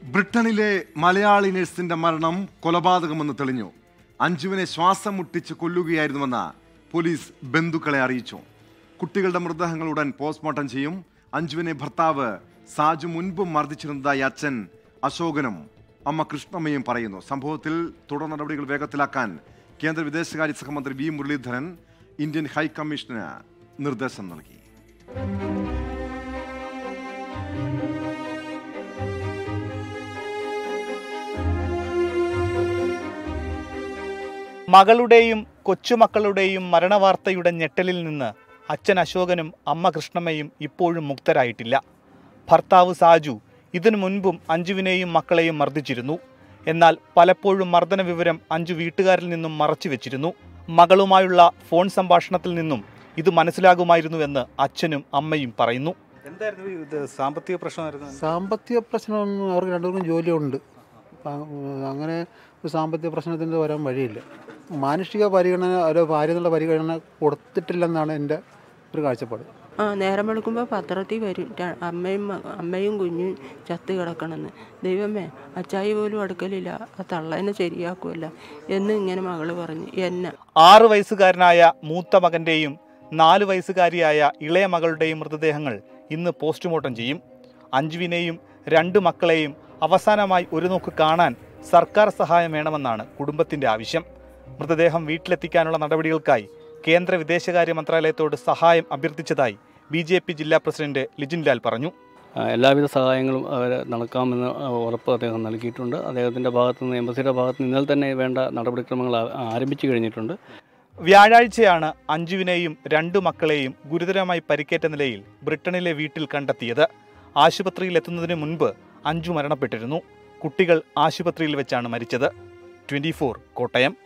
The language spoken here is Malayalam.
ബ്രിട്ടനിലെ മലയാളി നഴ്സിന്റെ മരണം കൊലപാതകമെന്ന് തെളിഞ്ഞു അഞ്ജുവിനെ ശ്വാസം മുട്ടിച്ച് കൊല്ലുകയായിരുന്നുവെന്ന് പോലീസ് ബന്ധുക്കളെ അറിയിച്ചു കുട്ടികളുടെ മൃതദേഹങ്ങൾ ഉടൻ പോസ്റ്റ്മോർട്ടം ചെയ്യും അഞ്ജുവിനെ ഭർത്താവ് സാജു മുൻപും മർദ്ദിച്ചിരുന്നതായി അച്ഛൻ അശോകനും അമ്മ കൃഷ്ണമ്മയും പറയുന്നു സംഭവത്തിൽ തുടർ നടപടികൾ വേഗത്തിലാക്കാൻ കേന്ദ്ര വിദേശകാര്യ സഹമന്ത്രി വി മുരളീധരൻ ഇന്ത്യൻ ഹൈക്കമ്മീഷന് നിർദ്ദേശം നൽകി മകളുടെയും കൊച്ചുമക്കളുടെയും മരണവാർത്തയുടെ ഞെട്ടലിൽ നിന്ന് അച്ഛൻ അശോകനും അമ്മ കൃഷ്ണമ്മയും ഇപ്പോഴും മുക്തരായിട്ടില്ല ഭർത്താവ് സാജു ഇതിനു മുൻപും അഞ്ജുവിനെയും മക്കളെയും മർദ്ദിച്ചിരുന്നു എന്നാൽ പലപ്പോഴും മർദ്ദന വിവരം അഞ്ജു വീട്ടുകാരിൽ നിന്നും മറച്ചു വെച്ചിരുന്നു മകളുമായുള്ള ഫോൺ സംഭാഷണത്തിൽ നിന്നും ഇത് മനസ്സിലാകുമായിരുന്നുവെന്ന് അച്ഛനും അമ്മയും പറയുന്നു എന്തായിരുന്നു ഇത് സാമ്പത്തിക പ്രശ്നമായിരുന്നു സാമ്പത്തിക പ്രശ്നമൊന്നും അവർക്ക് രണ്ടുപേർക്കും ജോലിയുണ്ട് അപ്പം, ഉം, അങ്ങനെ ഒരു സാമ്പത്തിക പ്രശ്നത്തിൻ്റെ വരാൻ വഴിയില്ല മാനുഷിക പരിഗണന ഒരു ഭാര്യ എന്നുള്ള പരിഗണന കൊടുത്തിട്ടില്ലെന്നാണ് എൻ്റെ ഒരു കാഴ്ചപ്പാട് ആ നേരം വെളുക്കുമ്പോൾ പത്രത്തിൽ വരും ര- അമ്മയും മ- അമ്മയും കുഞ്ഞും ചത്ത് കിടക്കണമെന്ന് ദൈവമേ അച്ചായി പോലും അടുക്കലില്ല ആ തള്ളേനെ ശരിയാക്കുമല്ല എന്ന് ഇങ്ങനെ മകള് പറഞ്ഞു എന്നെ ആറ് വയസ്സുകാരനായ മൂത്ത മകന്റെയും നാല് വയസ്സുകാരിയായ ഇളയ മകളുടെയും മൃതദേഹങ്ങൾ ഇന്ന് പോസ്റ്റ്മോർട്ടം ചെയ്യും അഞ്ജുവിനെയും രണ്ട് മക്കളെയും അവസാനമായി ഒരു നോക്ക് കാണാൻ സർക്കാർ സഹായം വേണമെന്നാണ് കുടുംബത്തിന്റെ ആവശ്യം മൃതദേഹം വീട്ടിലെത്തിക്കാനുള്ള നടപടികൾക്കായി കേന്ദ്ര വിദേശകാര്യ മന്ത്രാലയത്തോട് സഹായം അഭ്യർത്ഥിച്ചതായി ബി ജെ പി ജില്ലാ പ്രസിഡന്റ് ലിജിൻ ലാൽ പറഞ്ഞു ആ, എല്ലാവിധ സഹായങ്ങളും അവർ നടക്കാമെന്ന് ഉറപ്പ് അദ്ദേഹം നൽകിയിട്ടുണ്ട് അദ്ദേഹത്തിൻ്റെ ഭാഗത്തു നിന്ന് എംബസിയുടെ ഭാഗത്ത് നിന്ന് ഇന്നലെ തന്നെ വേണ്ട നടപടിക്രമങ്ങൾ ആ- ആരംഭിച്ചു കഴിഞ്ഞിട്ടുണ്ട് വ്യാഴാഴ്ചയാണ് അഞ്ജുവിനെയും രണ്ടു മക്കളെയും ഗുരുതരമായി പരിക്കേറ്റ നിലയിൽ ബ്രിട്ടനിലെ വീട്ടിൽ കണ്ടെത്തിയത് ആശുപത്രിയിൽ എത്തുന്നതിന് മുൻപ് അഞ്ജു മരണപ്പെട്ടിരുന്നു കുട്ടികൾ ആശുപത്രിയിൽ വെച്ചാണ് മരിച്ചത് ട്വന്റി കോട്ടയം